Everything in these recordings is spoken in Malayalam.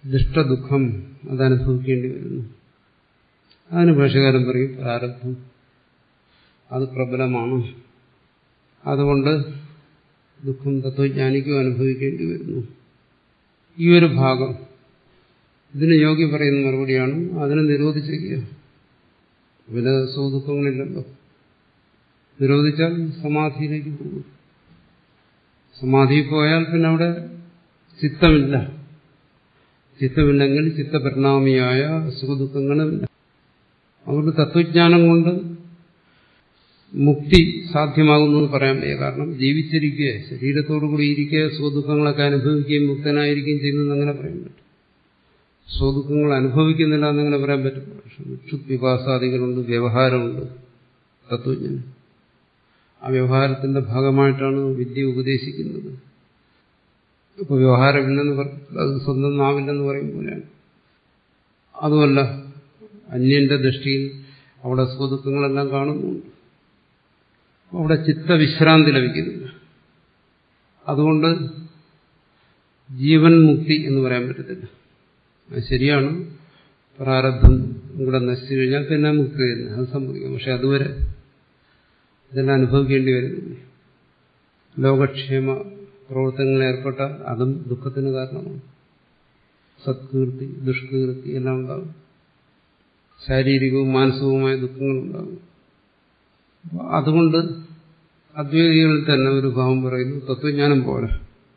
ദുഷ്ടദുഃഖം അതനുഭവിക്കേണ്ടി വരുന്നു അതിന് ഭാഷകാരൻ പറയും പ്രാരബ്ധം അത് പ്രബലമാണ് അതുകൊണ്ട് ദുഃഖം തത്വജ്ഞാനിക്കും അനുഭവിക്കേണ്ടി വരുന്നു ഈ ഒരു ഭാഗം ഇതിന് യോഗി പറയുന്ന മറുപടിയാണ് അതിനെ നിരോധിച്ചിരിക്കുക പിന്നെ സുഖദുഃഖങ്ങളില്ലല്ലോ നിരോധിച്ചാൽ സമാധിയിലേക്ക് പോകും സമാധിയിൽ പോയാൽ പിന്നെ അവിടെ ചിത്തമില്ല ചിത്തമില്ലെങ്കിൽ ചിത്തപരിണാമിയായ സുഖദുഃഖങ്ങളുമില്ല അതുകൊണ്ട് തത്വജ്ഞാനം കൊണ്ട് മുക്തി സാധ്യമാകുന്നു എന്ന് പറയാൻ വയ്യ കാരണം ജീവിച്ചിരിക്കുക ശരീരത്തോടു കൂടി ഇരിക്കുക സുഖദുഃഖങ്ങളൊക്കെ അനുഭവിക്കുകയും മുക്തനായിരിക്കുകയും ചെയ്യുന്നത് അങ്ങനെ പറയാൻ പറ്റും സുഖദുഃഖങ്ങൾ അനുഭവിക്കുന്നില്ല എന്നങ്ങനെ പറയാൻ പറ്റും പക്ഷെ വികാസാദികളുണ്ട് വ്യവഹാരമുണ്ട് തത്വജ്ഞാനം ആ വ്യവഹാരത്തിന്റെ ഭാഗമായിട്ടാണ് വിദ്യ ഉപദേശിക്കുന്നത് ഇപ്പൊ വ്യവഹാരമില്ലെന്ന് അത് സ്വന്തം നാവില്ലെന്ന് പറയും പോലെയാണ് അതുമല്ല അന്യന്റെ ദൃഷ്ടിയിൽ അവിടെ സുഖദുഃഖങ്ങളെല്ലാം കാണുന്നുണ്ട് അവിടെ ചിത്തവിശ്രാന്തി ലഭിക്കുന്നില്ല അതുകൊണ്ട് ജീവൻ മുക്തി എന്ന് പറയാൻ പറ്റത്തില്ല അത് ശരിയാണ് പ്രാരബ്ധം ഇവിടെ നശിച്ചു കഴിഞ്ഞാൽ പിന്നെ മുക്തി തന്നെ അത് സംഭവിക്കും പക്ഷെ അതുവരെ ഇതെല്ലാം അനുഭവിക്കേണ്ടി വരുന്നില്ല ലോകക്ഷേമ പ്രവർത്തനങ്ങളിൽ ഏർപ്പെട്ടാൽ അതും ദുഃഖത്തിന് കാരണമാണ് സത്കീർത്തി ദുഷ്കീർത്തി എല്ലാം ഉണ്ടാകും ശാരീരികവും മാനസികവുമായ ദുഃഖങ്ങളുണ്ടാകും അതുകൊണ്ട് അദ്വൈതികളിൽ തന്നെ ഒരു ഭാവം പറയുന്നു തത്വജ്ഞാനം പോലെ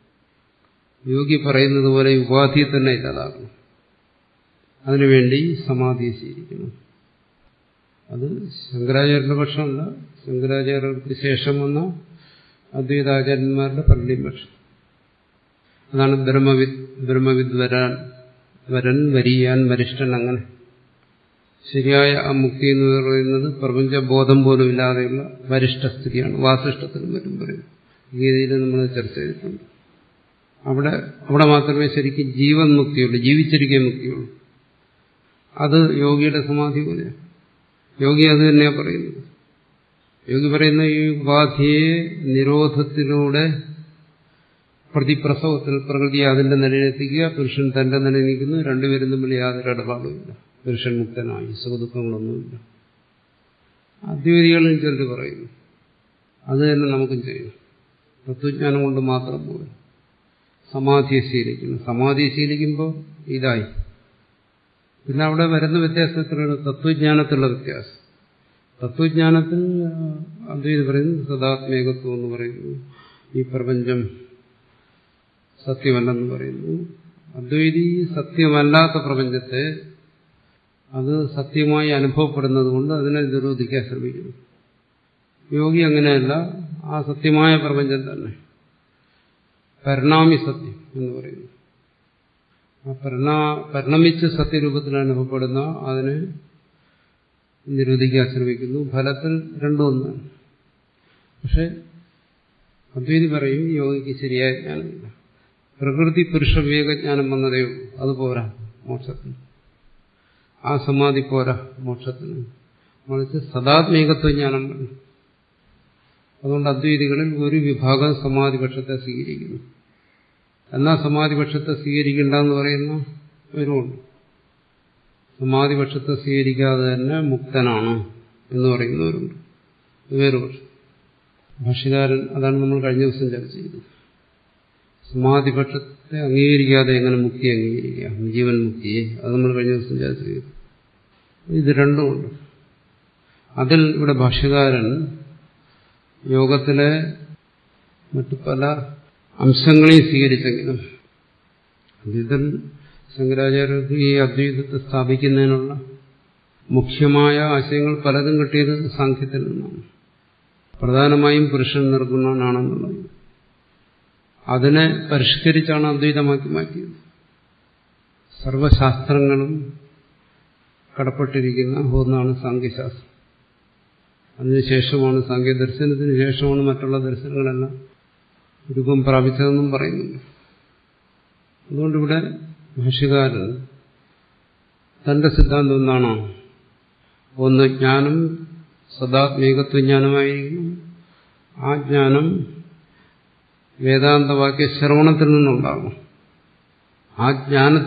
യോഗി പറയുന്നത് പോലെ ഉപാധിയെ തന്നെ ഇല്ലാതാക്കണം അതിനുവേണ്ടി സമാധി സ്വീകരിക്കണം അത് ശങ്കരാചാര്യരുടെ പക്ഷമല്ല ശങ്കരാചാര്യർക്ക് ശേഷം വന്ന അദ്വൈതാചാര്യന്മാരുടെ പലരുടെയും പക്ഷം അതാണ് ബ്രഹ്മവിദ് ബ്രഹ്മവിദ് വരാൻ വരൻ വരിയാൻ വരിഷ്ഠൻ അങ്ങനെ ശരിയായ ആ മുക്തി എന്ന് പറയുന്നത് പ്രപഞ്ചബോധം പോലും ഇല്ലാതെയുള്ള വരിഷ്ഠസ്ഥിതിയാണ് വാസിഷ്ഠത്തിനും മറ്റും പറയും ഗീതയിൽ നമ്മൾ ചർച്ച ചെയ്തിട്ടുണ്ട് അവിടെ അവിടെ മാത്രമേ ശരിക്കും ജീവൻ മുക്തിയുള്ളൂ ജീവിച്ചിരിക്കാൻ മുക്തിയുള്ളൂ അത് യോഗിയുടെ സമാധി പോലെയാണ് യോഗി അത് തന്നെയാണ് പറയുന്നത് യോഗി പറയുന്ന ഈ ഉപാധിയെ നിരോധത്തിലൂടെ പ്രതിപ്രസവത്തിൽ പ്രകൃതി അതിന്റെ നിലയിലെത്തിക്കുക പുരുഷൻ തന്റെ നിലയിൽ നിൽക്കുന്നു രണ്ടുപേരും തമ്മിൽ യാതൊരു ഇടപാടുമില്ല പുരുഷൻ മുക്തനായി സുഖദുഃഖങ്ങളൊന്നുമില്ല അദ്വൈതികളിൽ ചിലർ പറയുന്നു അത് തന്നെ നമുക്കും ചെയ്യണം തത്വജ്ഞാനം കൊണ്ട് മാത്രം പോലും സമാധിയെ ശീലിക്കണം സമാധിയെ ശീലിക്കുമ്പോൾ ഇതായി പിന്നെ അവിടെ വരുന്ന വ്യത്യാസത്തിലുള്ള തത്വജ്ഞാനത്തിലുള്ള വ്യത്യാസം തത്വജ്ഞാനത്തിൽ അദ്വൈത് പറയുന്നു സദാത്മേകത്വം എന്ന് പറയുന്നു ഈ പ്രപഞ്ചം സത്യമല്ലെന്ന് പറയുന്നു അദ്വൈതി സത്യമല്ലാത്ത പ്രപഞ്ചത്തെ അത് സത്യമായി അനുഭവപ്പെടുന്നത് കൊണ്ട് അതിനെ നിരോധിക്കാൻ ശ്രമിക്കുന്നു യോഗി അങ്ങനെയല്ല ആ സത്യമായ പ്രപഞ്ചം തന്നെ പരിണാമി സത്യം എന്ന് പറയുന്നു ആ പരിണാ പരിണമിച്ച് സത്യരൂപത്തിൽ അനുഭവപ്പെടുന്ന അതിനെ നിരോധിക്കാൻ ശ്രമിക്കുന്നു ഫലത്തിൽ രണ്ടും ഒന്നാണ് പക്ഷെ അദ്വൈതി പറയും യോഗിക്ക് ശരിയായ ജ്ഞാനമില്ല പ്രകൃതി പുരുഷ വിവേകജ്ഞാനം വന്നതേ ഉള്ളൂ അത് പോരാ മോക്ഷത്തിന് ആ സമാധി പോരാ മോക്ഷത്തിന് മറിച്ച് സദാത്മീകത്വ ജ്ഞാനം വേണം അതുകൊണ്ട് അദ്വൈതികളിൽ ഒരു വിഭാഗം സമാധിപക്ഷത്തെ സ്വീകരിക്കുന്നു എന്നാൽ സമാധിപക്ഷത്തെ സ്വീകരിക്കണ്ടെന്ന് പറയുന്ന ഒരുമുണ്ട് സമാധിപക്ഷത്തെ സ്വീകരിക്കാതെ തന്നെ മുക്തനാണ് എന്ന് പറയുന്നവരുണ്ട് വേറൊരു പക്ഷം ഭാഷ്യകാരൻ അതാണ് നമ്മൾ കഴിഞ്ഞ ദിവസം ചർച്ച ചെയ്തത് സമാധിപക്ഷത്തെ അംഗീകരിക്കാതെ എങ്ങനെ മുക്തി അംഗീകരിക്കാം ജീവൻ മുക്തിയെ അത് നമ്മൾ കഴിഞ്ഞ ദിവസം ചർച്ച ചെയ്തു ഇത് രണ്ടുമുണ്ട് അതിൽ ഇവിടെ ഭാഷ്യകാരൻ യോഗത്തിലെ മറ്റു പല അംശങ്ങളെയും സ്വീകരിച്ചെങ്കിലും അദ്വൈതൻ ശങ്കരാചാര്യർക്ക് ഈ അദ്വൈതത്തെ സ്ഥാപിക്കുന്നതിനുള്ള മുഖ്യമായ ആശയങ്ങൾ പലതും കിട്ടിയത് സാഖ്യത്തിൽ നിന്നാണ് പ്രധാനമായും പുരുഷൻ നിർഗുണനാണെന്നുള്ളത് അതിനെ പരിഷ്കരിച്ചാണ് അദ്വൈതമാക്കി മാറ്റിയത് സർവശാസ്ത്രങ്ങളും കടപ്പെട്ടിരിക്കുന്ന ഒന്നാണ് സാങ്കേശാസ്ത്രം അതിനുശേഷമാണ് സാങ്കേ ദർശനത്തിന് ശേഷമാണ് മറ്റുള്ള ദർശനങ്ങളെല്ലാം രൂപം പ്രാപിച്ചതെന്നും പറയുന്നുണ്ട് അതുകൊണ്ടിവിടെ ഭാഷ്യകാരൻ തന്റെ സിദ്ധാന്തം എന്താണോ ഒന്ന് ജ്ഞാനം സദാത്മീകത്വജ്ഞാനമായിരിക്കും ആ ജ്ഞാനം വേദാന്തവാക്യ ശ്രവണത്തിൽ നിന്നുണ്ടാകും ആ ജ്ഞാന